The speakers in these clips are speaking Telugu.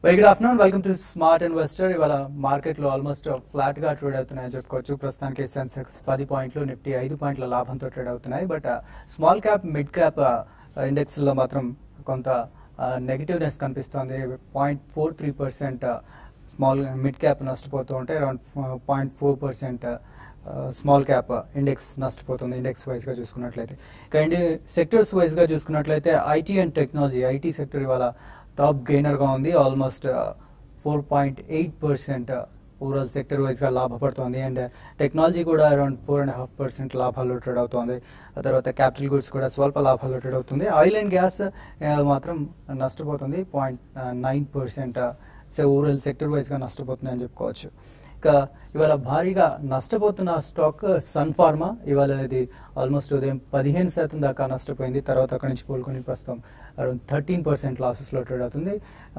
Very good afternoon welcome to smart investor ఇవాళ మార్కెట్ లో ఆల్మోస్ట్ ఫ్లాట్ గా ట్రేడ్ అవుతున్నాయని చెప్పుకోవచ్చు ప్రస్తుతానికి సెన్సెక్స్ పది పాయింట్లు నిఫ్టీ ఐదు పాయింట్ల లాభంతో ట్రేడ్ అవుతున్నాయి but small cap mid cap index లో మాత్రం కొంత నెగిటివ్నెస్ కనిపిస్తోంది point four three percent small mid cap నష్టపోతూ ఉంటే around point four percent small cap index నష్టపోతుంది ఇండెక్స్ వైజ్ గా చూసుకున్నట్లయితే ఇక ఇండి సెక్టర్స్ వైజ్ గా చూసుకున్నట్లయితే IT and technology IT sector ఇవాళ టాప్ గెయినర్ గా ఉంది almost four point eight percent overall sector wise గా లాభపడుతోంది అండ్ టెక్నాలజీ కూడా around four and half percent లాభాలు ట్రేడ్ అవుతోంది ఆ తర్వాత క్యాపిటల్ గుడ్స్ కూడా స్వల్ప లాభాలు ట్రేడ్ అవుతుంది ఆయిల్ అండ్ గ్యాస్ మాత్రం నష్టపోతుంది point nine percent so overall sector wise గా నష్టపోతుంది అని చెప్పుకోవచ్చు ఇక ఇవాళ భారీగా నష్టపోతున్న స్టాక్ సన్ ఫార్మా ఇవాళ ఇది ఆల్మోస్ట్ ఉదయం పదిహేను శాతం దాకా నష్టపోయింది తర్వాత అక్కడి నుంచి కోలుకొని ప్రస్తుతం అరౌండ్ థర్టీన్ పర్సెంట్ లాసెస్లో ట్రేడ్ అవుతుంది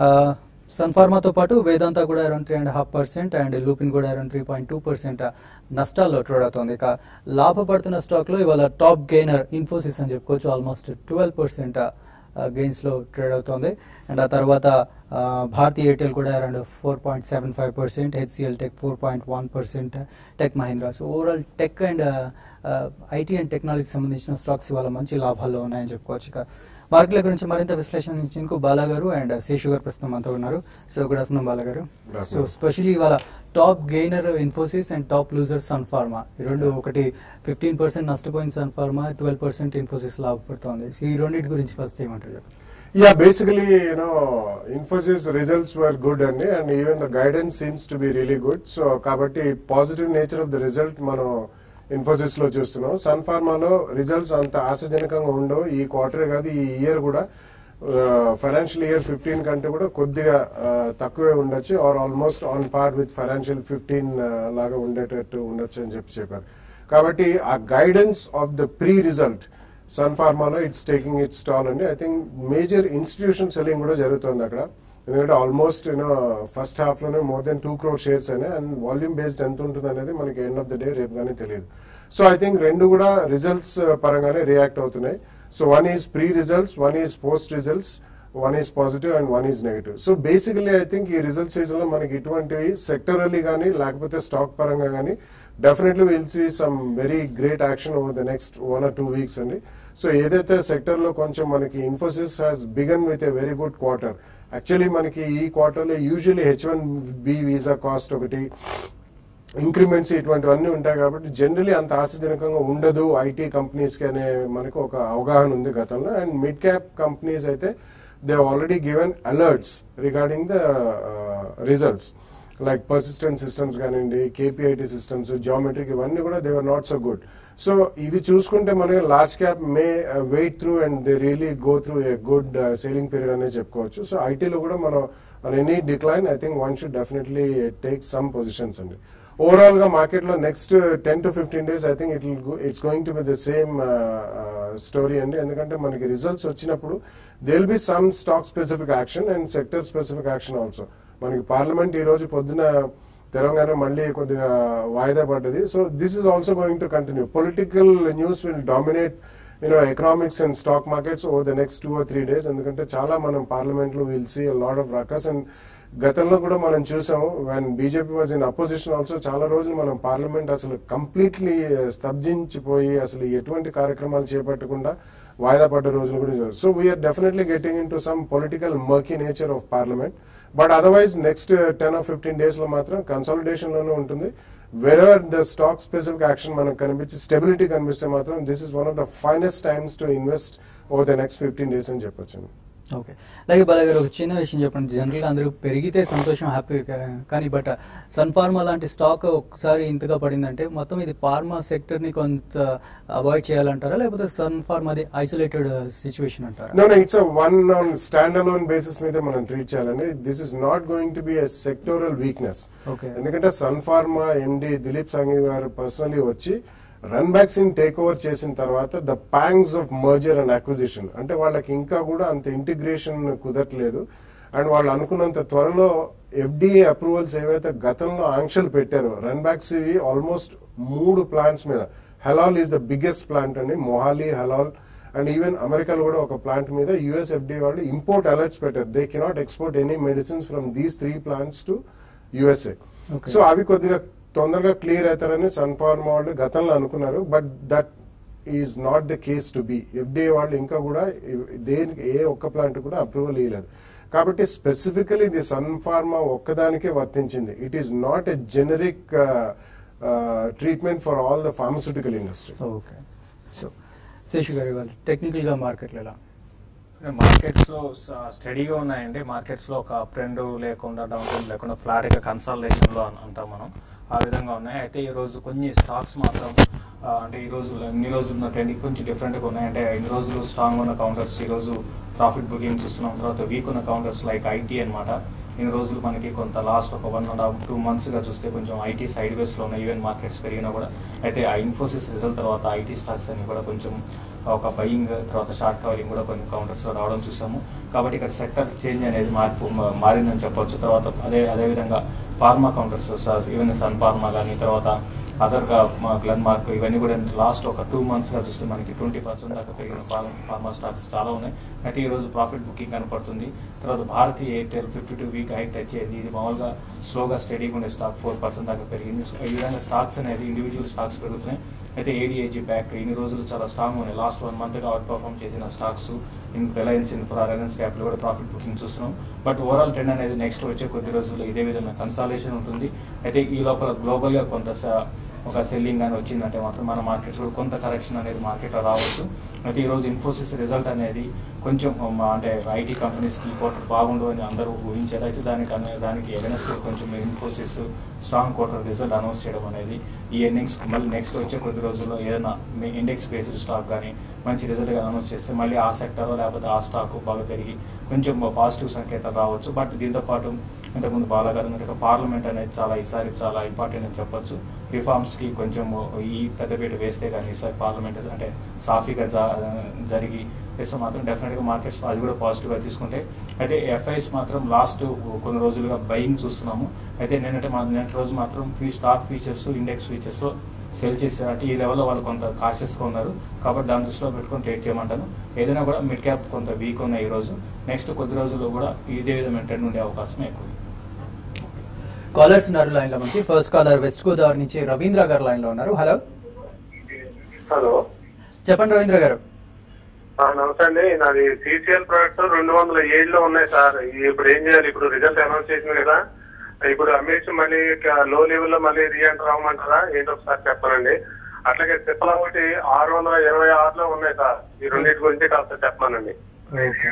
సన్ ఫార్మాతో పాటు వేదాంత కూడా around three and half percent and Lupin కూడా around three point two percent నష్టాల్లో ట్రేడ్ అవుతుంది ఇక లాభపడుతున్న స్టాక్లో ఇవాళ టాప్ గెయినర్ ఇన్ఫోసిస్ అని చెప్పుకోవచ్చు ఆల్మోస్ట్ ట్వెల్వ్ పర్సెంట్ గెయిన్స్ లో ట్రేడ్ అవుతోంది అండ్ ఆ తర్వాత భారతీ ఎయిర్టెల్ కూడా around four point seven five percent HCL tech four point one percent tech Mahindra so overall tech and IT and టెక్నాలజీకి సంబంధించిన స్టాక్స్ ఇవాళ మంచి లాభాల్లో ఉన్నాయని చెప్పుకోవచ్చు ఇక మార్కెట్ల గురించి మరింత విశ్లేషించేందుకు బాలా గారు అండ్ శేషు గారు ప్రస్తుతం అంతా ఉన్నారు సో గుడ్ ఆఫ్టర్నూన్ బాలా గారు Good afternoon. సో స్పెషల్లీ ఇవాళ top gainer Infosys and top loser Sun Pharma ఈ రెండు ఒకటి ఫిఫ్టీన్ పర్సెంట్ నష్టపోయిన Sun Pharma twelve percent Infosys లాభపడుతోంది సో ఈ రెండింటి గురించి ఫస్ట్ ఏమంటారు చెప్పండి Yeah, basically, you know, Infosys results were good and and even the guidance seems to be really good. So, కాబట్టి positive nature of the result మనం ఇన్ఫోసిస్ లో చూస్తున్నాం సన్ ఫార్మాలో రిజల్ట్స్ అంత ఆశాజనకంగా ఉండవు ఈ క్వార్టరే కాదు ఈ ఇయర్ కూడా ఫైనాన్షియల్ ఇయర్ ఫిఫ్టీన్ కంటే కూడా కొద్దిగా ఆ, తక్కువే ఉండొచ్చు or almost on par with financial fifteen లాగా ఉండేటట్టు ఉండొచ్చు అని చెప్పి చెప్పారు కాబట్టి ఆ guidance of the pre result Sun ఫార్మాలో ఇట్స్ టేకింగ్ ఇట్స్ స్టాల్ అండి I think major institution selling కూడా జరుగుతుంది అక్కడ ఎందుకంటే ఆల్మోస్ట్ యూనో ఫస్ట్ హాఫ్ లోనే more then two crore shares అని అండ్ వాల్యూమ్ బేస్డ్ ఎంత ఉంటుంది అనేది మనకి ఎండ్ ఆఫ్ ద డే రేపు కానీ తెలియదు సో ఐ థింక్ రెండు కూడా రిజల్ట్స్ పరంగానే రియాక్ట్ అవుతున్నాయి so one is pre results one is post results one is positive and one is negative so basically I think ఈ రిజల్ట్ సీజన్ లో మనకి ఇటువంటివి సెక్టరల్లీ కానీ లేకపోతే స్టాక్ పరంగా కానీ definitely will see some very great action over the next one or two weeks అండి సో ఏదైతే సెక్టర్ లో కొంచెం మనకి Infosys has begun with a very good quarter actually మనకి ఈ క్వార్టర్ లో usually H one B visa cost ఒకటి ఇంక్రిమెంట్స్ ఇటువంటివన్నీ ఉంటాయి కాబట్టి జనరలీ అంత ఆశాజనకంగా ఉండదు ఐటీ కంపెనీస్ కి అనే మనకు ఒక అవగాహన ఉంది గతంలో అండ్ మిడ్ క్యాప్ కంపెనీస్ అయితే they already given alerts regarding the results like Persistent Systems కానివ్వండి కేపీఐటీ సిస్టమ్స్ జామెట్రిక్ ఇవన్నీ కూడా they were not so good so ఇవి చూసుకుంటే మనకి large cap may wait through and they really go through a good selling period అనేది చెప్పుకోవచ్చు సో ఐటీలో కూడా మనం మన any decline I think one should definitely take some positions అండి ఓవరాల్ గా మార్కెట్ లో next ten to fifteen days I think it it's going to be the same story అండి ఎందుకంటే మనకి రిజల్ట్స్ వచ్చినప్పుడు they will be some stock specific action and sector specific action also మనకి పార్లమెంట్ ఈ రోజు పొద్దున తెలంగాణ మళ్ళీ కొద్దిగా వాయిదా పడ్డది so this is also going to continue political news will dominate you know economics and stock markets over the next two or three days ఎందుకంటే చాలా మనం పార్లమెంట్ లో will see lot of ruckus and గతంలో కూడా మనం చూసాము when BJP was in opposition also చాలా రోజులు మనం పార్లమెంట్ అసలు కంప్లీట్లీ స్తబ్దించిపోయి అసలు ఎటువంటి కార్యక్రమాలు చేపట్టకుండా వాయిదా పడ్డ రోజులు కూడా చూసాం so we are definitely getting into some political murky nature of parliament but otherwise next ten or fifteen days లో మాత్రం కన్సాలిడేషన్ లోనే ఉంటుంది wherever the stock specific action మనకు కనిపించి స్టెబిలిటీ కనిపిస్తే మాత్రం this is one of the finest times to invest over the next fifteen days అని చెప్పొచ్చు ఓకే అలాగే బాలా గారు ఒక చిన్న విషయం చెప్పండి జనరల్ గా అందరూ పెరిగితే సంతోషం హ్యాపీ కానీ బట్ సన్ ఫార్మా లాంటి స్టాక్ ఒకసారి ఇంతగా పడిందంటే మొత్తం ఇది ఫార్మా సెక్టర్ ని కొంత అవాయిడ్ చేయాలంటారా లేకపోతే సన్ ఫార్మాది ఐసోలేటెడ్ సిచ్యువేషన్ అంటారా no no it's one on stand alone basis మీద మనం ట్రీట్ చేయాలండి this is not going to be a sectoral weakness okay ఎందుకంటే Sun Pharma MD Dilip Sanghvi గారు పర్సనలీ వచ్చి run backs in take over చేసిన తర్వాత the pangs of merger and acquisition అంటే వాళ్ళకి ఇంకా కూడా అంత ఇంటిగ్రేషన్ కుదరట్లేదు అండ్ వాళ్ళు అనుకున్నంత త్వరలో ఎఫ్డిఏ అప్రూవల్స్ ఏవైతే గతంలో ఆంక్షలు పెట్టారో రన్ బ్యాక్స్ ఇవి ఆల్మోస్ట్ మూడు ప్లాంట్స్ మీద Halol is the biggest plant అండి మొహాలి హలాల్ అండ్ ఈవెన్ అమెరికాలో కూడా ఒక ప్లాంట్ మీద యుఎస్ ఎఫ్డీ వాళ్ళు ఇంపోర్ట్ అలర్ట్స్ పెట్టారు they cannot export any medicines from these three plants to USA Okay. So అవి కొద్దిగా తొందరగా క్లియర్ అవుతారని సన్ ఫార్మా వాళ్ళు గతంలో అనుకున్నారు but that is not the case to be FDA వాళ్ళు ఇంకా కూడా దేనికి ఏ ఒక్క ప్లాంట్ కూడా అప్రూవల్ ఇవ్వలేదు కాబట్టి స్పెసిఫికలీ ఇది సన్ ఫార్మా ఒక్కదానికే వర్తించింది it is not a generic treatment for all the pharmaceutical industry okay so Seshu గారు ఇవాళ టెక్నికల్ గా మార్కెట్లో ఎలా మార్కెట్స్ లో స- స్టడీగా ఉన్నాయండి మార్కెట్స్ లో ఒక అప్ ట్రెండ్ లేకుండా డౌన్ ట్రెండ్ లేకుండా ఫ్లాట్ గా కన్సల్టేషన్ లో అన్- అంటాం మనం ఆ విధంగా ఉన్నాయి అయితే ఈ రోజు కొన్ని స్టాక్స్ మాత్రం ఆ, అంటే ఈ రోజు ఇన్ని రోజులు ఉన్న ట్రెండ్ కొంచెం డిఫరెంట్ గా ఉన్నాయి అంటే ఇన్ని రోజులు స్ట్రాంగ్ ఉన్న కౌంటర్స్ ఈ రోజు ప్రాఫిట్ బుకింగ్ చూస్తున్నాం తర్వాత వీక్ ఉన్న కౌంటర్స్ లైక్ ఐటీ అన్నమాట ఇన్ని రోజులు మనకి కొంత లాస్ట్ ఒక one and half two months గా చూస్తే కొంచెం ఐటీ సైడ్ వేస్ లో ఉన్నాయి ఈవెన్ మార్కెట్స్ పెరిగినా కూడా అయితే ఆ ఇన్ఫోసిస్ రిజల్ట్ తర్వాత ఐటీ స్టాక్స్ అని కూడా కొంచెం ఒక బయింగ్ తర్వాత షార్ట్ కవరింగ్ కూడా కొన్ని కౌంటర్స్ రావడం చూసాము కాబట్టి ఇక్కడ సెక్టర్ చేంజ్ అనేది మార్పు మా- మారిందని చెప్పొచ్చు తర్వాత అదే అదే విధంగా pharma counters even Sun Pharma కానీ తర్వాత అదర్ గ్లెన్ మార్క్ ఇవన్నీ కూడా లాస్ట్ ఒక టూ మంత్స్ గా చూస్తే మనకి ట్వంటీ పర్సెంట్ దాకా పెరిగిన ఫార్మా స్టాక్స్ చాలా ఉన్నాయి అయితే ఈ రోజు ప్రాఫిట్ బుకింగ్ కనపడుతుంది తర్వాత Bharti Airtel fifty two week high touch అయ్యింది ఇది మామూలుగా స్లోగా స్టడీగా ఉండే స్టాక్ ఫోర్ పర్సెంట్ దాకా పెరిగింది సో ఈ విధంగా స్టాక్స్ అనేది ఇండివిజువల్ స్టాక్స్ పెరుగుతున్నాయి అయితే ఏడీఏజీ బ్యాక్ ఇన్ని రోజులు చాలా స్ట్రాంగ్ ఉన్నాయి లాస్ట్ వన్ మంత్ గా అవుట్ పర్ఫామ్ చేసిన stocks in Reliance Infra Reliance Capital కూడా ప్రాఫిట్ బుకింగ్ చూస్తున్నాం బట్ ఓవరాల్ ట్రెండ్ అనేది నెక్స్ట్ వచ్చే కొద్ది రోజుల్లో ఇదే విధంగా కన్సాలేషన్ ఉంటుంది అయితే ఈ లోపల గ్లోబల్ గా కొంత స- ఒక సెల్లింగ్ అని వచ్చిందంటే మాత్రం మన మార్కెట్స్ కూడా కొంత కరెక్షన్ అనేది మార్కెట్లో రావచ్చు అయితే ఈ రోజు ఇన్ఫోసిస్ రిజల్ట్ అనేది కొంచెం మా- అంటే ఐటీ కంపెనీస్ కి క్వార్టర్ బాగుండు అని అందరూ ఊహించారు అయితే దానికి అనే- దానికి ఎగనెస్ట్ కొంచెం Infosys strong quarter result announce చేయడం అనేది ఈ ఎర్నింగ్స్ మళ్ళీ నెక్స్ట్ వచ్చే కొద్ది రోజుల్లో ఏదైనా మీ ఇండెక్స్ బేస్డ్ స్టాక్ కానీ మంచి రిజల్ట్ అనౌన్స్ చేస్తే మళ్ళీ ఆ సెక్టర్ లేకపోతే ఆ స్టాక్ బాగా పెరిగి కొంచెం పాజిటివ్ సంకేతాలు రావచ్చు బట్ దీంతో పాటు ఇంతకుముందు బాలగారు అన్నట్టుగా పార్లమెంట్ అనేది చాలా ఈసారి చాలా ఇంపార్టెంట్ అని చెప్పొచ్చు రిఫార్మ్స్ కి కొంచెం ఈ పెద్దపీట వేస్తే కానీ ఈసారి పార్లమెంట్ అంటే సాఫీగా జ- జరిగి వేస్తే మాత్రం డెఫినెట్ గా మార్కెట్స్ అది కూడా పాజిటివ్ గా తీసుకుంటే అయితే ఎఫ్ఐస్ మాత్రం లాస్ట్ కొన్ని రోజులుగా బయింగ్ చూస్తున్నాము అయితే నిన్నటి మా నిన్నటి రోజు మాత్రం ఫీ స్టాక్ ఫీచర్స్ ఇండెక్స్ ఫీచర్స్ లో సెల్ చేశారు అంటే ఈ లెవెల్లో వాళ్ళు కొంత కాషియస్ గా ఉన్నారు కాబట్టి దాని దృష్టిలో పెట్టుకొని ట్రేడ్ చేయమంటాను ఏదైనా కూడా మిడ్ క్యాప్ కొంత వీక్ ఉన్నాయి ఈ రోజు నెక్స్ట్ కొద్ది రోజుల్లో కూడా ఇదే విధమైన ట్రెండ్ ఉండే అవకాశం ఎక్కువ కాలర్స్ ఉన్నారు లైన్ లో మనకి ఫస్ట్ కాలర్ వెస్ట్ గోదావరి నుంచి రవీంద్ర గారు లైన్ లో ఉన్నారు హలో హలో చెప్పండి రవీంద్ర గారు ఆ, నమస్తే అండి నాది సిసిఎల్ ప్రొడక్ట్ రెండు వందల ఏడులో ఉన్నాయి సార్ ఇప్పుడు ఏం చేయాలి ఇప్పుడు రిజల్ట్ అనౌన్స్ చేసింది కదా ఇప్పుడు అమ్మేసి మళ్ళీ లో లెవెల్ లో మళ్ళీ రీఎంటర్ అవ్వమంటారా ఏంటో ఒకసారి చెప్పానండి అట్లాగే తిప్పల ఒకటి ఆరు వందల ఇరవై ఆరులో ఉన్నాయి సార్ ఈ రెండింటి గురించి కాస్త చెప్పానండి ఓకే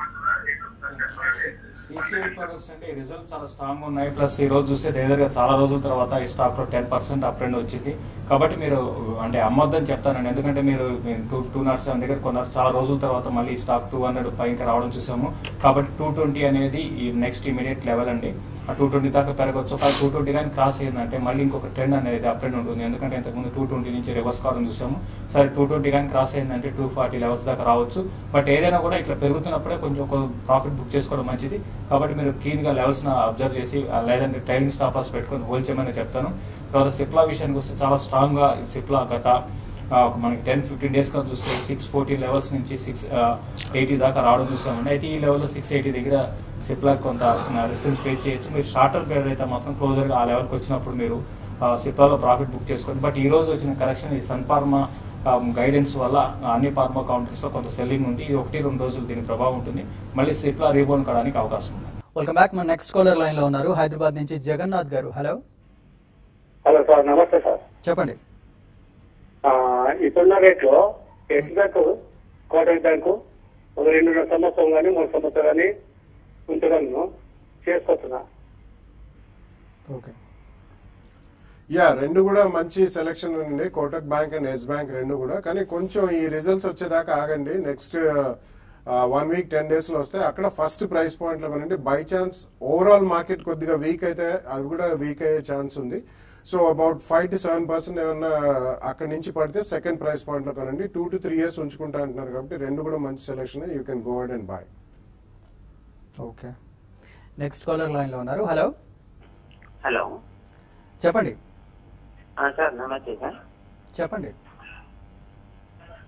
సిసిఐ ప్రొడక్ట్స్ అంటే రిజల్ట్ చాలా స్ట్రాంగ్ ఉన్నాయి ప్లస్ ఈ రోజు చూస్తే దగ్గరగా చాలా రోజుల తర్వాత ఈ స్టాక్ లో టెన్ పర్సెంట్ అప్ ట్రెండ్ వచ్చింది కాబట్టి మీరు అంటే అమ్మొద్దని చెప్తానండి ఎందుకంటే మీరు టూ టూ నాట్ సెవెన్ దగ్గర కొన్నారు చాలా రోజుల తర్వాత మళ్ళీ ఈ స్టాక్ టూ హండ్రెడ్ పైకి రావడం చూసాము కాబట్టి టూ ట్వంటీ అనేది ఈ నెక్స్ట్ ఇమీడియట్ లెవెల్ అండి ఆ టూ ట్వంటీ దాకా పెరగచ్చు కానీ టూ ట్వంటీ కానీ క్రాస్ అయ్యిందంటే మళ్ళీ ఇంకొక ట్రెండ్ అనేది అప్ ట్రెండ్ ఉంటుంది ఎందుకంటే ఇంతకుముందు టూ ట్వంటీ నుంచి రివర్స్ కావడం చూసాము సరే టూ ట్వంటీ కానీ క్రాస్ అయిందంటే టూ ఫార్టీ లెవెల్స్ దాకా రావచ్చు బట్ ఏదైనా కూడా ఇట్లా పెరుగుతున్నప్పుడే కొంచెం ఒక ప్రాఫిట్ బుక్ చేసుకోవడం మంచిది కాబట్టి మీరు క్లీన్ గా లెవెల్స్ అబ్జర్వ్ చేసి ఆ లేదంటే ట్రైలింగ్ స్టాప్ లాస్ పెట్టుకొని హోల్డ్ చేయమని చెప్తాను తర్వాత సిప్లా విషయానికి వస్తే చాలా స్ట్రాంగ్ గా ఈ సిప్లా గత ఆ, మనకి టెన్ ఫిఫ్టీన్ డేస్ గా చూస్తే సిక్స్ ఫోర్టీ లెవెల్స్ నుంచి సిక్స్ ఎయిటీ దాకా రావడం చూసామండి అయితే ఈ లెవెల్లో సిక్స్ ఎయిటీ దగ్గర సిప్లా కొంత రెసిస్టెన్స్ పే చేయొచ్చు మీరు షార్టర్ పీరియడ్ అయితే మాత్రం క్లోజర్ గా ఆ లెవెల్కి వచ్చినప్పుడు మీరు సిప్లాలో ప్రాఫిట్ బుక్ చేసుకోండి బట్ ఈ రోజు వచ్చిన కరెక్షన్ ఈ సన్ ఫార్మా గైడెన్స్ వల్ల అన్ని ఫార్మా కౌంటర్స్ లో కొంత సెల్లింగ్ ఉంది ఇది ఒకటి రెండు రోజులు దీని ప్రభావం ఉంటుంది మళ్ళీ సిప్లా రీబౌండ్ కావడానికి అవకాశం ఉంది వెల్కమ్ బ్యాక్ మన నెక్స్ట్ కాలర్ లైన్ లో ఉన్నారు హైదరాబాద్ నుంచి జగన్నాథ్ గారు హలో హలో సార్ నమస్తే సార్ చెప్పండి ఆ, ఇప్పుడున్న రేట్లో ఎస్ బ్యాంకు కోటక్ బ్యాంకు ఒక రెండున్నర సంవత్సరం కానీ మూడు సంవత్సరం కానీ ఉంచగలను చేసుకొస్తున్నా ఓకే యా రెండు కూడా మంచి సెలెక్షన్ ఉంది Kotak bank and Yes bank రెండు కూడా కానీ కొంచెం ఈ రిజల్ట్స్ వచ్చేదాకా ఆగండి next one week ten days లో వస్తే అక్కడ ఫస్ట్ ప్రైస్ పాయింట్ లో కొనండి బై ఛాన్స్ ఓవరాల్ మార్కెట్ కొద్దిగా వీక్ అయితే అవి కూడా వీక్ అయ్యే ఛాన్స్ ఉంది so about five to seven percent ఏమన్నా అక్కడి నుంచి పడితే సెకండ్ ప్రైస్ పాయింట్ లో కొనండి టూ టు త్రీ ఇయర్స్ ఉంచుకుంటా అంటున్నారు కాబట్టి రెండు కూడా మంచి selection you can go add and buy okay next caller line లో ఉన్నారు హలో హలో చెప్పండి ఆ, సార్ నమస్తే సార్ చెప్పండి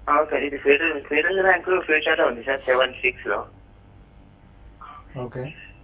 అవును సార్ ఇది ఫెడరల్ ఫెడరల్ బ్యాంక్ ఫ్యూచర్ లో ఉంది సార్ సెవెన్ సిక్స్ లో ఓకే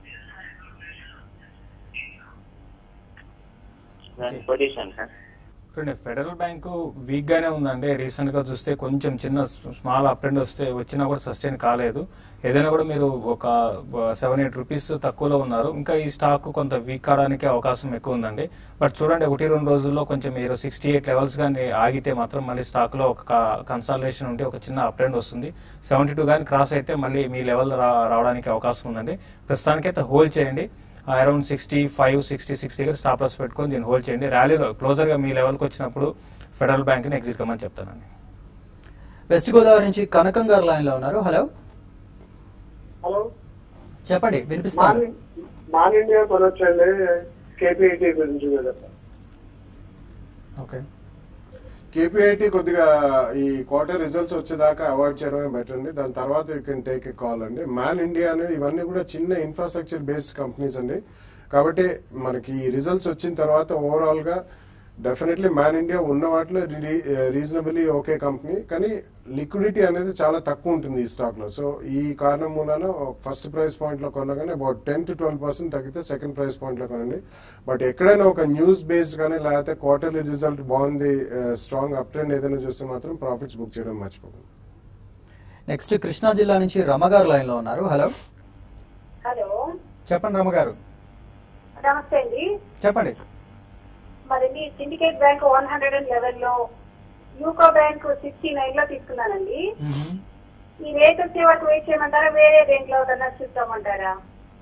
దాని పొజిషన్ సార్ చూడండి ఫెడరల్ బ్యాంకు వీక్ గానే ఉందండి రీసెంట్ గా చూస్తే కొంచెం చిన్న స్మాల్ అప్ అండ్ వస్తే వచ్చినా కూడా సస్టైన్ కాలేదు ఏదైనా కూడా మీరు ఒక సెవెన్ ఎయిట్ రూపీస్ తక్కువలో ఉన్నారు ఇంకా ఈ స్టాక్ కొంత వీక్ కావడానికి అవకాశం ఎక్కువ ఉందండి బట్ చూడండి ఒకటి రెండు రోజుల్లో కొంచెం మీరు సిక్స్టీ ఎయిట్ లెవెల్స్ కానీ ఆగితే మాత్రం మళ్ళీ స్టాక్ లో ఒక కన్సల్టేషన్ ఉంటే ఒక చిన్న అప్ అండ్ వస్తుంది సెవెంటీ టూ కానీ క్రాస్ అయితే మళ్ళీ మీ లెవెల్ రావడానికి అవకాశం ఉందండి ప్రస్తుతానికైతే హోల్డ్ చేయండి around sixty five sixty six దగ్గర స్టాప్ లాస్ పెట్టుకొని దీన్ని హోల్డ్ చేయండి ర్యాలీలో క్లోజర్ గా మీ లెవెల్కి వచ్చినప్పుడు ఫెడరల్ బ్యాంక్ ని ఎగ్జిట్ కమ్మని చెప్తానండి వెస్ట్ గోదావరి నుంచి కనకం గారు లైన్ లో ఉన్నారు హలో హలో చెప్పండి వినిపిస్తాను మాన్ మాన్ ఇండియా కొనొచ్చండి కేపీఐటీ గురించి కదా ఓకే కేపీఐటీ కొద్దిగా ఈ క్వార్టర్ రిజల్ట్స్ వచ్చేదాకా అవాయిడ్ చేయడమే బెటర్ అండి దాని తర్వాత you can take a call అండి మ్యాన్ ఇండియా అనేది ఇవన్నీ కూడా చిన్న ఇన్ఫ్రాస్ట్రక్చర్ బేస్డ్ కంపెనీస్ అండి కాబట్టి మనకి ఈ రిజల్ట్స్ వచ్చిన తర్వాత ఓవరాల్ గా డెఫినెట్లీ మ్యాన్ ఇండియా ఉన్న వాటిలో రీజనబుల్లీ ఓకే కంపెనీ కానీ లిక్విడిటీ అనేది చాలా తక్కువ ఉంటుంది ఈ స్టాక్ లో సో ఈ కారణం మూలాన ఫస్ట్ ప్రైస్ పాయింట్ లో కొనగానే about ten to twelve percent తగ్గితే సెకండ్ ప్రైస్ పాయింట్ లో కొనండి బట్ ఎక్కడైనా ఒక న్యూస్ బేస్డ్ కానీ లేకపోతే క్వార్టర్లీ రిజల్ట్ బాగుంది స్ట్రాంగ్ అప్ ట్రెండ్ ఏదైనా చూస్తే మాత్రం ప్రాఫిట్స్ బుక్ చేయడం మర్చిపోకండి నెక్స్ట్ కృష్ణా జిల్లా నుంచి రమ గారు లైన్ లో ఉన్నారు హలో హలో చెప్పండి రమ గారు నమస్తే అండి చెప్పండి మరి మీ Syndicate bank one hundred and eleven లో యూకో బ్యాంక్ సిక్స్టీ నైన్ లో తీసుకున్నానండి ఈ రేట్ వచ్చే వరకు వెయిట్ చేయమంటారా వేరే దేంట్లో కన్నా చూస్తామంటారా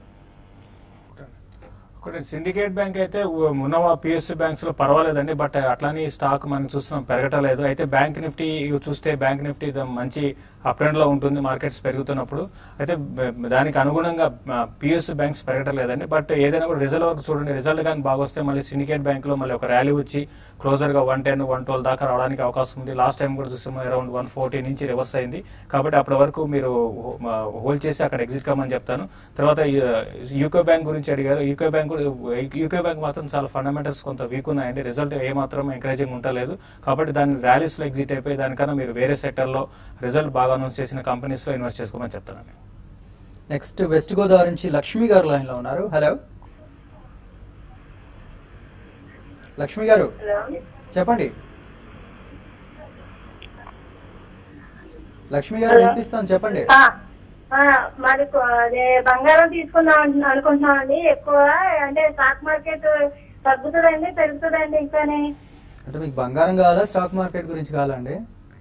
ఒకటి సిండికేట్ బ్యాంక్ అయితే ఉ- ఉన్న పిఎస్సి బ్యాంక్స్ లో పర్వాలేదండి బట్ అట్లానే ఈ స్టాక్ మనం చూస్తున్నాం పెరగటలేదు అయితే బ్యాంక్ నిఫ్టీ ఇవి చూస్తే బ్యాంక్ నిఫ్టీ ఇది మంచి అప్ ట్రెండ్ లో ఉంటుంది మార్కెట్స్ పెరుగుతున్నప్పుడు అయితే బ- దానికి అనుగుణంగా పిఎస్సి బ్యాంక్స్ పెరగటలేదండి బట్ ఏదైనా కూడా రిజల్ట్ వరకు చూడండి రిజల్ట్ కానీ బాగా వస్తే మళ్ళీ సిండికేట్ బ్యాంక్ లో మళ్ళీ ఒక ర్యాలీ వచ్చి క్లోజర్ గా వన్ టెన్ వన్ ట్వెల్వ్ దాకా రావడానికి అవకాశం ఉంది లాస్ట్ టైం కూడా చూస్తే అరౌండ్ వన్ ఫోర్టీ నుంచి రివర్స్ అయింది కాబట్టి అప్పటి వరకు మీరు హోల్డ్ చేసి అక్కడ ఎగ్జిట్ కమ్మని చెప్తాను తర్వాత యూకో బ్యాంక్ గురించి అడిగారు యూకో బ్యాంక్ యూకో బ్యాంక్ మాత్రం చాలా ఫండమెంటల్స్ కొంత వీక్ ఉన్నాయండి రిజల్ట్ ఏ మాత్రం ఎంకరేజింగ్ ఉండలేదు కాబట్టి దాన్ని ర్యాలీస్ లో ఎగ్జిట్ అయిపోయి దానికన్నా మీరు వేరే సెక్టర్ లో రిజల్ట్ బాగా అనౌన్స్ చేసిన కంపెనీస్ లో ఇన్వెస్ట్ చేసుకోమని చెప్తానండి నెక్స్ట్ వెస్ట్ గోదావరి నుంచి లక్ష్మి గారు లైన్ లో ఉన్నారు హలో లక్ష్మి గారు చెప్పండి లక్ష్మి గారు వినిపిస్తాను చెప్పండి ఆ, ఆ, మరి కొ- అదే బంగారం తీసుకుందాం అంటున్నా- అనుకుంటున్నామండి ఎక్కువ అంటే స్టాక్ మార్కెట్ తగ్గుతుందండి పెరుగుతుందండి ఇంకానే అంటే మీకు బంగారం కావాలా స్టాక్ మార్కెట్ గురించి కావాలండి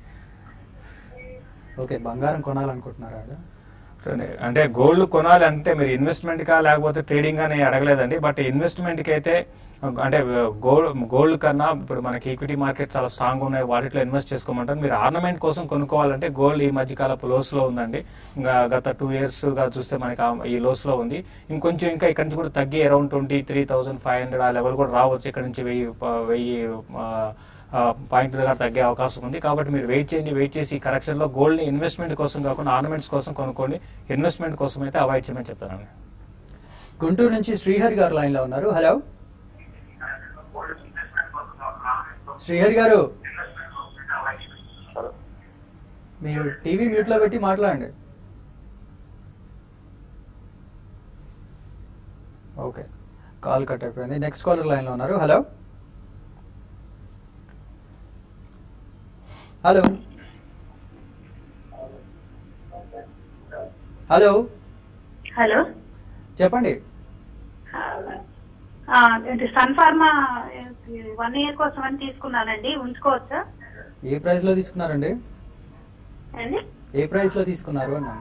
ఓకే బంగారం కొనాలనుకుంటున్నారా చూడండి, అంటే గోల్డ్ కొనాలి అంటే మీరు ఇన్వెస్ట్మెంట్ కా లేకపోతే ట్రేడింగ్ అని అడగలేదండి బట్ ఇన్వెస్ట్మెంట్ కి అయితే అంటే గోల్డ్ గోల్డ్ కన్నా ఇప్పుడు మనకి ఈక్విటీ మార్కెట్ చాలా స్ట్రాంగ్ ఉన్నాయి వాటిలో ఇన్వెస్ట్ చేసుకోమంటారు మీరు ఆర్నమెంట్ కోసం కొనుక్కోవాలంటే గోల్డ్ ఈ మధ్య కాలపు లోస్ లో ఉందండి ఇంకా గత టూ ఇయర్స్ గా చూస్తే మనకి ఆ- ఈ లోస్ లో ఉంది ఇంకొంచెం ఇంకా ఇక్కడ నుంచి కూడా తగ్గి around twenty three thousand five hundred ఆ లెవెల్ కూడా రావచ్చు ఇక్కడ నుంచి వెయ్యి ప- వెయ్యి ఆ, పాయింట్ దగ్గర తగ్గే అవకాశం ఉంది కాబట్టి మీరు వెయిట్ చేయండి వెయిట్ చేసి ఈ కరెక్షన్ లో గోల్డ్ ని ఇన్వెస్ట్మెంట్ కోసం కాకుండా ఆర్నమెంట్స్ కోసం కొనుక్కోండి ఇన్వెస్ట్మెంట్ కోసం అయితే అవాయిడ్ చేయమని చెప్తానండి గుంటూరు నుంచి శ్రీహరి గారు లైన్ లో ఉన్నారు హలో శ్రీహరి గారు మీరు టీవీ మ్యూట్ లో పెట్టి మాట్లాడండి ఓకే కాల్ కట్ అయిపోయింది నెక్స్ట్ కాలర్ లైన్ లో ఉన్నారు హలో హలో హలో హలో చెప్పండి సన్ ఫార్మా వన్ ఇయర్ కోసం అని తీసుకున్నానండి ఉంచుకోవచ్చా ఏ ప్రైస్ లో తీసుకున్నారండి అండి ఏ ప్రైస్ లో తీసుకున్నారు అన్నాను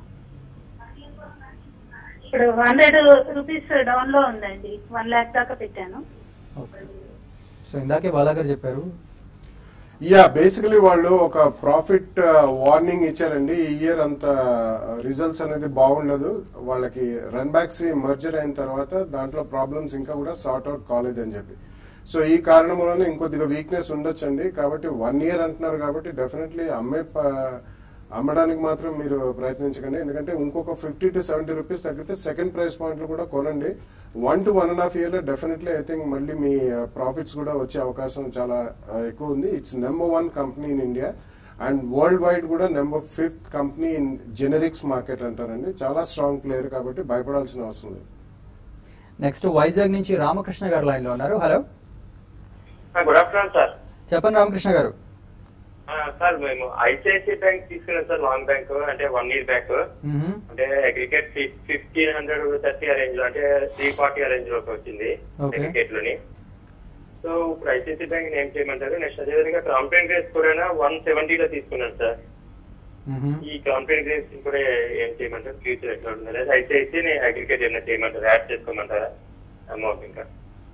ఇప్పుడు హండ్రెడ్ రూపీస్ డౌన్ లో ఉందండి వన్ లాక్ దాకా పెట్టాను ఓకే సో ఇందాకే బాలా గారు చెప్పారు యా బేసికలీ వాళ్ళు ఒక ప్రాఫిట్ వార్నింగ్ ఇచ్చారండి ఈ ఇయర్ అంత రిజల్ట్స్ అనేది బాగుండదు వాళ్ళకి రన్ బ్యాక్స్ మర్జర్ అయిన తర్వాత దాంట్లో ప్రాబ్లమ్స్ ఇంకా కూడా సార్ట్ అవుట్ కాలేదని చెప్పి సో ఈ కారణం వలన ఇంకొద్దిగా వీక్నెస్ ఉండొచ్చండి కాబట్టి వన్ ఇయర్ అంటున్నారు కాబట్టి డెఫినెట్లీ అమ్మే ప- అమ్మడానికి మాత్రం మీరు ప్రయత్నించకండి ఎందుకంటే ఇంకొక ఫిఫ్టీ టు సెవెంటీ రూపీస్ తగ్గితే సెకండ్ ప్రైస్ పాయింట్లు కూడా కొనండి one to one and half year లో డెఫినెట్లీ ఐ థింక్ మళ్ళీ మీ ప్రాఫిట్స్ కూడా వచ్చే అవకాశం చాలా uh, ఎక్కువ ఉంది it's number one company in India and worldwide కూడా number fifth company in generics market అంటారండి చాలా స్ట్రాంగ్ ప్లేయర్ కాబట్టి భయపడాల్సిన అవసరం లేదు నెక్స్ట్ వైజాగ్ నుంచి రామకృష్ణ గారు లైన్ లో ఉన్నారు హలో గుడ్ ఆఫ్టర్నూన్ సార్ చెప్పండి రామకృష్ణ గారు సార్ మేము ఐసిఐసిఐ బ్యాంక్ తీసుకున్నాం సార్ లాంగ్ బ్యాంక్ అంటే వన్ ఇయర్ బ్యాక్ మ్మ్. అంటే aggregate fifteen hundred thirty range లో అంటే త్రీ ఫార్టీ రేంజ్ లోకి వచ్చింది Okay. అగ్రిగేట్ లోని సో ఇప్పుడు ఐసిఐసి బ్యాంక్ ఏం చేయమంటారు నెక్స్ట్ అదేవిధంగా కాంప్లైంట్ రేస్ కూడా వన్ సెవెంటీలో తీసుకున్నాను సార్ మ్మ్. ఈ కాంప్లైంట్ రేస్ కూడా ఏం చేయమంటారు ఫ్యూచర్ ఎట్లా ఉంటుంది లేదా ఐసిఐసి అగ్రిగేట్ ఏమైనా చేయమంటారు యాడ్ చేసుకోమంటారా అమౌంట్ ఇంకా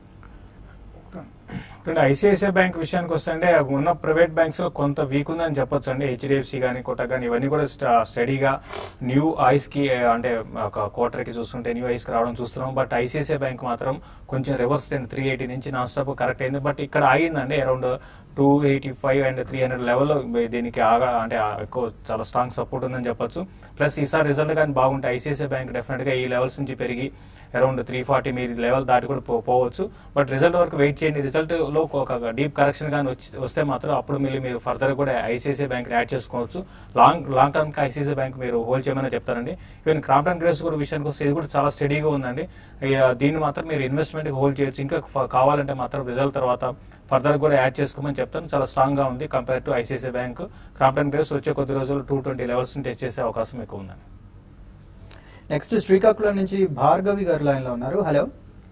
ఇప్పుడు ఐసిఐసిఐ బ్యాంక్ విషయానికి వస్తే అంటే ఉన్న ప్రైవేట్ బ్యాంక్స్ లో కొంత వీక్ ఉందని చెప్పొచ్చు అండి హెచ్డిఎఫ్సి కానీ కోటక్ కానీ ఇవన్నీ కూడా స్ట- స్టడీగా న్యూ ఐస్ కి ఏ, అంటే ఒక క్వార్టర్ కి చూస్తుంటే న్యూ ఐస్ కి రావడం చూస్తున్నాం బట్ ఐసిఐసిఐ బ్యాంక్ మాత్రం కొంచెం రివర్స్ ట్రెండ్ త్రీ ఎయిటీ నుంచి నాన్ స్టాప్ కరెక్ట్ అయింది బట్ ఇక్కడ ఆగిందండి around two eighty five and three hundred లెవెల్లో దీనికి ఆగా అంటే ఆ ఎక్కువ చాలా స్ట్రాంగ్ సపోర్ట్ ఉందని చెప్పొచ్చు ప్లస్ ఈసారి రిజల్ట్ కానీ బాగుంటే ఐసిఐసిఐ బ్యాంక్ డెఫినెట్ గా ఈ లెవెల్స్ నుంచి పెరిగి అరౌండ్ త్రీ ఫార్టీ మీరు లెవెల్ దాటి కూడా పో- పోవచ్చు బట్ రిజల్ట్ వరకు వెయిట్ చేయండి రిజల్ట్ లో ఒక డీప్ కరెక్షన్ కానీ వచ్చి వస్తే మాత్రం అప్పుడు మళ్ళీ మీరు ఫర్దర్ కూడా ఐసిఐసిఐ బ్యాంక్ యాడ్ చేసుకోవచ్చు లాంగ్ లాంగ్ టర్మ్ కి ఐసిఐసిఐ బ్యాంక్ మీరు హోల్డ్ చేయమని చెప్తారండి ఈవెన్ క్రాంప్టన్ గ్రేవ్స్ కూడా విషయానికి వస్తే ఇది కూడా చాలా స్టడీగా ఉందండి ఇక దీన్ని మాత్రం మీరు ఇన్వెస్ట్మెంట్ హోల్డ్ చేయొచ్చు ఇంకా ఫ- కావాలంటే మాత్రం రిజల్ట్ తర్వాత ఫర్దర్ కూడా యాడ్ చేసుకోమని చెప్తాను చాలా స్ట్రాంగ్ గా ఉంది compare to ICICI bank Crompton Greaves వచ్చే కొద్ది రోజులు టూ ట్వంటీ లెవెల్స్ టెస్ట్ చేసే అవకాశం ఎక్కువ ఉందండి నెక్స్ట్ శ్రీకాకుళం నుంచి భార్గవి గారు లైన్ లో ఉన్నారు హలో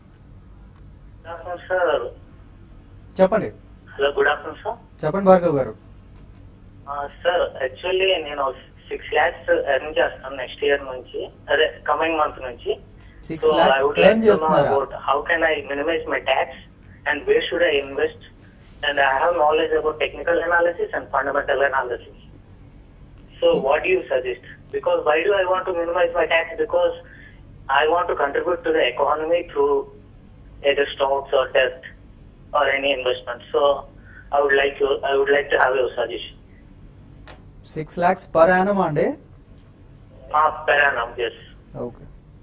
సార్ చెప్పండి హలో గుడ్ ఆఫ్టర్నూన్ సార్ చెప్పండి భార్గవ్ గారు సార్ యాక్చువల్లీ నేను సిక్స్ ల్యాక్స్ ఎర్న్ చేస్తాను నెక్స్ట్ ఇయర్ నుంచి అదే కమింగ్ మంత్ నుంచి Six So, lakhs I would earn like to know చేస్తున్నారా? about how can I minimize my tax and where should I invest? And I have knowledge about technical analysis and fundamental analysis. So what do you suggest? Because why do I want to minimize my tax? Because I want to contribute to the economy through either stocks or debt or any investment. So I would like to I would like to have your suggestion. Six lakhs per annum అండి Ah, per annum, yes. Okay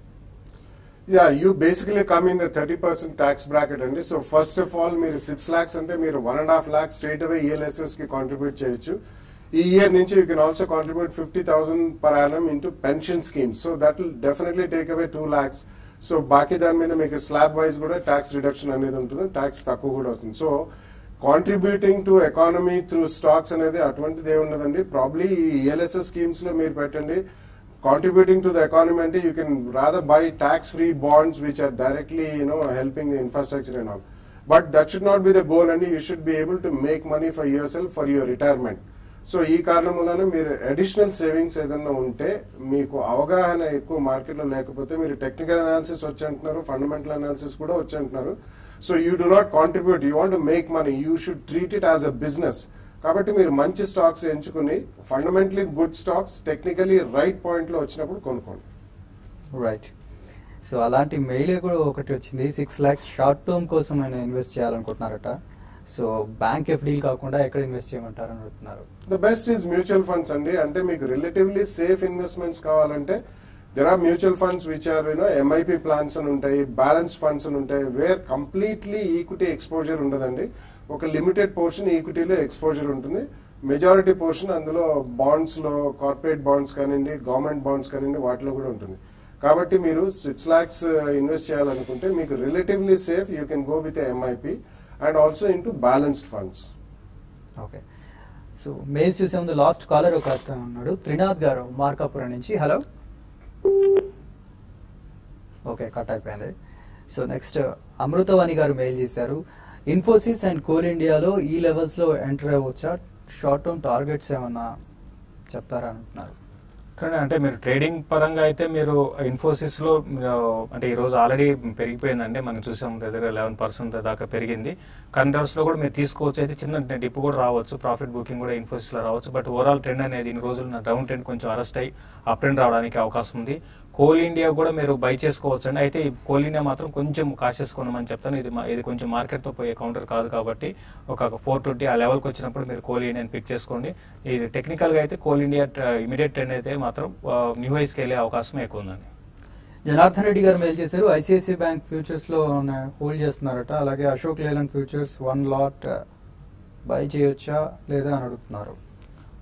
yeah you basically come in the thirty percent tax bracket అండి సో ఫస్ట్ ఆఫ్ ఆల్ మీరు సిక్స్ లాక్స్ అంటే మీరు one and half lakhs straight away ELSS కి కాంట్రిబ్యూట్ చేయొచ్చు ఈ ఇయర్ నుంచి you can also contribute fifty thousand per annum into pension scheme so that will definitely take away two lakhs so బాకీ దాని మీద మీకు స్లాబ్ వైజ్ కూడా ట్యాక్స్ రిడక్షన్ అనేది ఉంటుంది ట్యాక్స్ తక్కువ కూడా వస్తుంది so contributing to economy through stocks అనేది అటువంటిది ఏమి ఉండదండి ప్రాబ్లీ ఈఎల్ఎస్ఎస్ స్కీమ్స్ లో మీరు పెట్టండి contributing to the economy and you can rather buy tax free bonds which are directly you know helping the infrastructure and all but that should not be the goal and you should be able to make money for yourself for your retirement so ఈ కారణం వలన మీరు అడిషనల్ సేవింగ్స్ ఏదైనా ఉంటే మీకు అవగాహన ఎక్కువ మార్కెట్లో లేకపోతే మీరు టెక్నికల్ అనాలిసిస్ వచ్చి అంటున్నారు ఫండమెంటల్ అనాలిసిస్ కూడా వచ్చి అంటున్నారు so you do not contribute you want make money you should treat it as a business కాబట్టి మీరు మంచి స్టాక్స్ ఎంచుకుని fundamentally good stocks technically right point లో వచ్చినప్పుడు కొనుక్కోండి రైట్ సో అలాంటి మెయిల్ కూడా ఒకటి వచ్చింది సిక్స్ ల్యాక్స్ షార్ట్ టర్మ్ కోసం ఆయన ఇన్వెస్ట్ చేయాలనుకుంటున్నారట సో బ్యాంక్ ఎఫ్డీలు కాకుండా ఎక్కడ ఇన్వెస్ట్ చేయమంటారని అడుగుతున్నారు the best is mutual funds అండి అంటే మీకు రిలేటివ్లీ సేఫ్ ఇన్వెస్ట్మెంట్స్ కావాలంటే there are mutual funds which are you know MIP plans అని ఉంటాయి బ్యాలెన్స్ ఫండ్స్ అని ఉంటాయి వేర్ కంప్లీట్లీ ఈక్విటీ ఎక్స్పోజర్ ఉండదండి ఒక లిమిటెడ్ పోర్షన్ ఈక్విటీలో ఎక్స్పోజర్ ఉంటుంది మెజారిటీ పోర్షన్ అందులో బాండ్స్ లో కార్పొరేట్ బాండ్స్ కానివ్వండి గవర్నమెంట్ బాండ్స్ కానివ్వండి వాటిలో కూడా ఉంటుంది కాబట్టి మీరు సిక్స్ లాక్స్ ఇన్వెస్ట్ చేయాలనుకుంటే మీకు relatively safe you can go with MIP and also into balanced funds okay so mails చూసే ముందు లాస్ట్ కాలర్ ఒక అతను ఉన్నాడు త్రినాథ్ గారు మార్కాపురం నుంచి హలో ఓకే కట్ అయిపోయింది సో నెక్స్ట్ అమృతవాణి గారు మెయిల్ చేశారు ఇన్ఫోసిస్ అండ్ కోల్ ఇండియాలో ఈ లెవెల్స్ లో ఎంటర్ అవ్వచ్చా షార్ట్ టర్మ్ టార్గెట్స్ ఏమన్నా చెప్తారా అంటున్నారు కానీ అంటే మీరు ట్రేడింగ్ పరంగా అయితే మీరు ఇన్ఫోసిస్ లో మీరు అంటే ఈ రోజు ఆల్రెడీ పెరిగిపోయిందండి మనం చూసాం దగ్గర లెవెన్ పర్సెంట్ దాకా పెరిగింది కండర్స్ లో కూడా మీరు తీసుకోవచ్చు అయితే చిన్న డిప్ కూడా రావచ్చు ప్రాఫిట్ బుకింగ్ కూడా ఇన్ఫోసిస్ లో రావచ్చు బట్ ఓవరాల్ ట్రెండ్ అనేది ఇన్ని రోజులు డౌన్ ట్రెండ్ కొంచెం అరెస్ట్ అయ్యి అప్ ట్రెండ్ రావడానికి అవకాశం ఉంది కోల్ ఇండియా కూడా మీరు బై చేసుకోవచ్చు అండి అయితే ఈ కోల్ ఇండియా మాత్రం కొంచెం కాషియస్ కొనమని చెప్తాను ఇది మా- ఇది కొంచెం మార్కెట్ తో పోయే కౌంటర్ కాదు కాబట్టి ఒక ఫోర్ ట్వంటీ ఆ లెవెల్కి వచ్చినప్పుడు మీరు కోల్ ఇండియాని పిక్ చేసుకోండి ఇది టెక్నికల్ గా అయితే కోల్ ఇండియా ఇమీడియట్ ట్రెండ్ అయితే మాత్రం న్యూ హైస్కి వెళ్ళే అవకాశం ఎక్కువ ఉందండి జనార్దన్ రెడ్డి గారు మెయిల్ చేశారు ఐసిఐసిఐ బ్యాంక్ ఫ్యూచర్స్ లో హోల్డ్ చేస్తున్నారట అలాగే Ashok Leyland futures one lot buy చేయొచ్చా లేదా అని అడుగుతున్నారు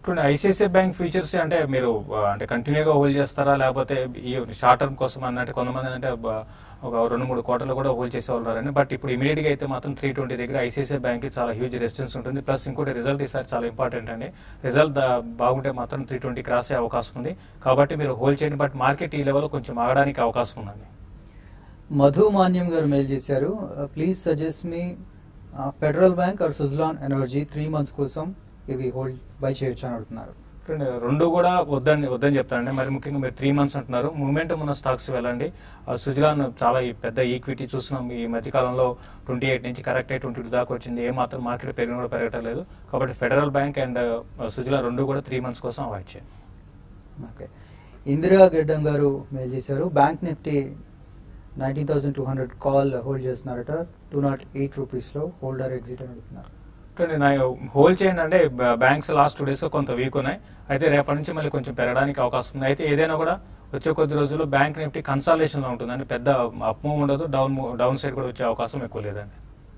ఇప్పుడు ఐసిఐసిఐ బ్యాంక్ ఫ్యూచర్స్ అంటే మీరు ఆ, అంటే కంటిన్యూగా హోల్డ్ చేస్తారా లేకపోతే ఈ షార్ట్ టర్మ్ కోసం అన్నట్టు కొంతమంది అంటే బ- ఒక రెండు మూడు కోటలు కూడా హోల్డ్ చేసే ఉన్నారని బట్ ఇప్పుడు ఇమీడియట్ గా అయితే మాత్రం త్రీ ట్వంటీ దగ్గర ఐసిఐసిఐ బ్యాంక్ కి చాలా హ్యూజ్ రెసిస్టెన్స్ ఉంటుంది ప్లస్ ఇంకోటి రిజల్ట్ ఈసారి చాలా ఇంపార్టెంట్ అండి రిజల్ట్ బాగుంటే మాత్రం త్రీ ట్వంటీ క్రాస్ అయ్యే అవకాశం ఉంది కాబట్టి మీరు హోల్డ్ చేయండి బట్ మార్కెట్ ఈ లెవెల్ కొంచెం ఆగడానికి అవకాశం ఉందండి మధు మాన్యం గారు మెయిల్ చేశారు please suggest me federal bank or Suzlon energy three months కోసం ఇవి హోల్డ్ బై చేయొచ్చు అని అడుగుతున్నారు చూడండి, రెండు కూడా వద్దని వద్దని చెప్తానండి మరి ముఖ్యంగా మీరు త్రీ మంత్స్ అంటున్నారు మూమెంటం ఉన్న స్టాక్స్ వెళ్ళండి ఆ సుజలాన్ చాలా ఈ పెద్ద ఈక్విటీ చూస్తున్నాం ఈ మధ్య కాలంలో ట్వంటీ ఎయిట్ నుంచి కరెక్ట్ అయ్యి ట్వంటీ టూ దాకా వచ్చింది ఏ మాత్రం మార్కెట్ పెరిగిన కూడా పెరగటం లేదు కాబట్టి ఫెడరల్ బ్యాంక్ అండ్ సుజలాన్ రెండు కూడా త్రీ మంత్స్ కోసం అవాయిడ్ చేయండి ఓకే ఇందిరా గడ్డం గారు మెయిల్ చేశారు bank Nifty nineteen thousand two hundred call hold చేస్తున్నారట టూ నాట్ ఎయిట్ రూపీస్లో హోల్డర్ ఎగ్జిట్ అని అడుగుతున్నారు చూడండి నా హోల్డ్ చేయండి అంటే బ్యాంక్స్ లాస్ట్ టూ డేస్ కొంత వీక్ ఉన్నాయి అయితే రేపటి నుంచి మళ్ళీ కొంచెం పెరగడానికి అవకాశం ఉంది అయితే ఏదైనా కూడా వచ్చే కొద్ది రోజుల్లో బ్యాంక్ నిఫ్టీ కన్సాలేషన్ లో ఉంటుంది అంటే పెద్ద అప్ మూవ్ ఉండదు డౌన్ డౌన్ సైడ్ కూడా వచ్చే అవకాశం ఎక్కువ లేదండి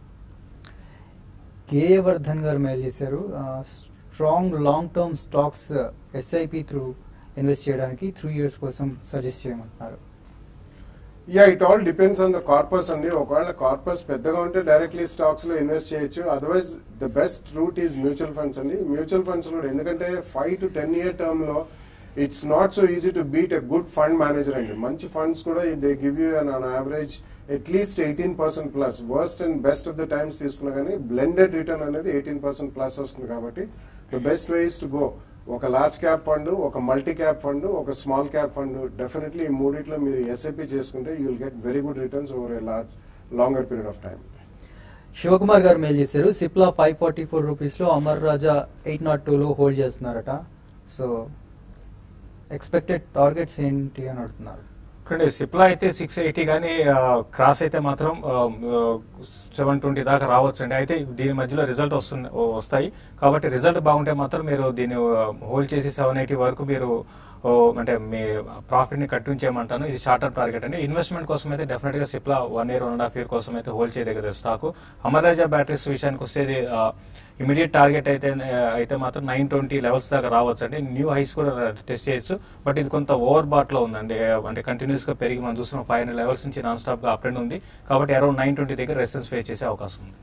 కేఏ వర్ధన్ గారు మెయిల్ చేశారు strong long term stocks SIP through invest చేయడానికి త్రీ ఇయర్స్ కోసం సజెస్ట్ చేయమంటున్నారు yeah it all depends on the corpus అండి ఒకవేళ కార్పస్ పెద్దగా ఉంటే డైరెక్ట్లీ స్టాక్స్ లో ఇన్వెస్ట్ చేయొచ్చు otherwise the best route is mutual funds అండి మ్యూచువల్ ఫండ్స్ లో ఎందుకంటే five to ten year term లో it's not so easy to beat a good fund manager అండి మంచి ఫండ్స్ కూడా they give you an average at least eighteen percent plus worst and best of the times తీసుకున్నా కానీ బ్లెండెడ్ రిటర్న్ అనేది ఎయిటీన్ పర్సెంట్ ప్లస్ వస్తుంది కాబట్టి the best ways to go ఒక లార్జ్ క్యాప్ ఫండ్ ఒక మల్టీ క్యాప్ ఫండ్ ఒక స్మాల్ క్యాప్ ఫండ్ డెఫినెట్లీ ఈ మూడిట్లో మీరు ఎస్ఐపి చేసుకుంటే you will get very good returns over a large longer period of time Shivakumar గారు మెయిల్ చేశారు సిప్లా ఫైవ్ ఫార్టీ ఫోర్ రూపీస్లో అమర్ రాజా ఎయిట్ నాట్ టూలో హోల్డ్ చేస్తున్నారట సో ఎక్స్పెక్టెడ్ టార్గెట్స్ ఏంటి అని అడుగుతున్నారు చూడండి సిప్లా అయితే సిక్స్ ఎయిటీ కానీ క్రాస్ అయితే మాత్రం సెవెన్ ట్వంటీ దాకా రావచ్చు అండి అయితే దీని మధ్యలో రిజల్ట్ వస్తుంది వస్తాయి కాబట్టి రిజల్ట్ బాగుంటే మాత్రం మీరు దీన్ని హోల్డ్ చేసి సెవెన్ ఎయిటీ వరకు మీరు ఓ, అంటే మీ ప్రాఫిట్ ని కట్టింగ్ చేయమంటాను ఇది షార్ట్ టర్మ్ టార్గెట్ అండి ఇన్వెస్ట్మెంట్ కోసం అయితే డెఫినెట్ గా Cipla one year one and half year కోసం అయితే హోల్డ్ చేయదగ్గర స్టాక్ అమరాజా బ్యాటరీస్ విషయానికి వస్తే ఇది ఇమీడియట్ టార్గెట్ అయితే అయితే మాత్రం నైన్ ట్వంటీ లెవెల్స్ దాకా రావచ్చు అండి న్యూ హైస్ కూడా టెస్ట్ చేయొచ్చు బట్ ఇది కొంత ఓవర్ బాట్ లో ఉందండి అంటే కంటిన్యూస్ గా పెరిగి మనం చూస్తున్నాం ఫైవ్ హండ్రెడ్ లెవెల్స్ నుంచి నాన్ స్టాప్ గా అప్ అండ్ ఉంది కాబట్టి అరౌండ్ నైన్ ట్వంటీ దగ్గర రెసిస్టెన్స్ ఫేస్ చేసే అవకాశం ఉంది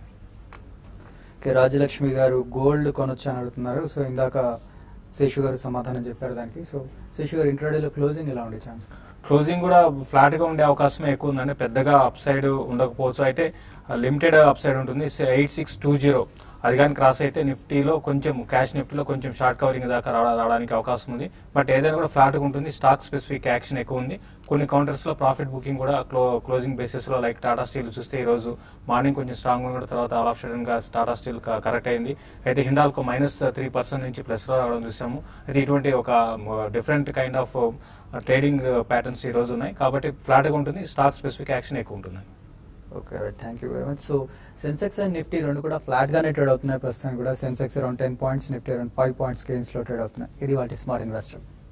ఓకే రాజలక్ష్మి గారు గోల్డ్ కొనొచ్చు అని అడుగుతున్నారు సో ఇందాక శేషు గారు సమాధానం చెప్పారు దానికి సో శేషు గారు ఇంట్రాడేలో క్లోజింగ్ ఎలా ఉండే ఛాన్స్ క్లోజింగ్ కూడా ఫ్లాట్ గా ఉండే అవకాశమే ఎక్కువ ఉందండి పెద్దగా అప్ సైడ్ ఉండకపోవచ్చు అయితే లిమిటెడ్ అప్ సైడ్ ఉంటుంది ఎయిట్ సిక్స్ టూ జీరో అది కానీ క్రాస్ అయితే నిఫ్టీలో కొంచెం క్యాష్ నిఫ్టీలో కొంచెం షార్ట్ కవరింగ్ దాకా రావడా- రావడానికి అవకాశం ఉంది బట్ ఏదైనా కూడా ఫ్లాట్ గా ఉంటుంది స్టాక్ స్పెసిఫిక్ యాక్షన్ ఎక్కువ ఉంది కొన్ని కౌంటర్స్ లో ప్రాఫిట్ బుకింగ్ కూడా క్లో క్లోజింగ్ బేసిస్ లో లైక్ టాటా స్టీల్ చూస్తే ఈ రోజు మార్నింగ్ కొంచెం స్ట్రాంగ్ కూడా తర్వాత ఆల్ ఆఫ్ సడన్ గా టాటా స్టీల్ కరెక్ట్ అయింది అయితే హిండాల్కో మైనస్ త్రీ పర్సెంట్ నుంచి ప్లస్ లో రావడం చూసాము అయితే ఇటువంటి ఒక different kind of trading patterns ఈ రోజు ఉన్నాయి కాబట్టి ఫ్లాట్ గా ఉంటుంది స్టాక్ స్పెసిఫిక్ యాక్షన్ ఎక్కువ ఉంటుంది okay thank you very much so Sensex and Nifty రెండు కూడా ఫ్లాట్ గానే ట్రేడ్ అవుతున్నాయి ప్రస్తుతం కూడా Sensex around ten points Nifty around five points gains లో ట్రేడ్ అవుతున్నాయి ఇది వాటి స్మార్ట్ ఇన్వెస్టర్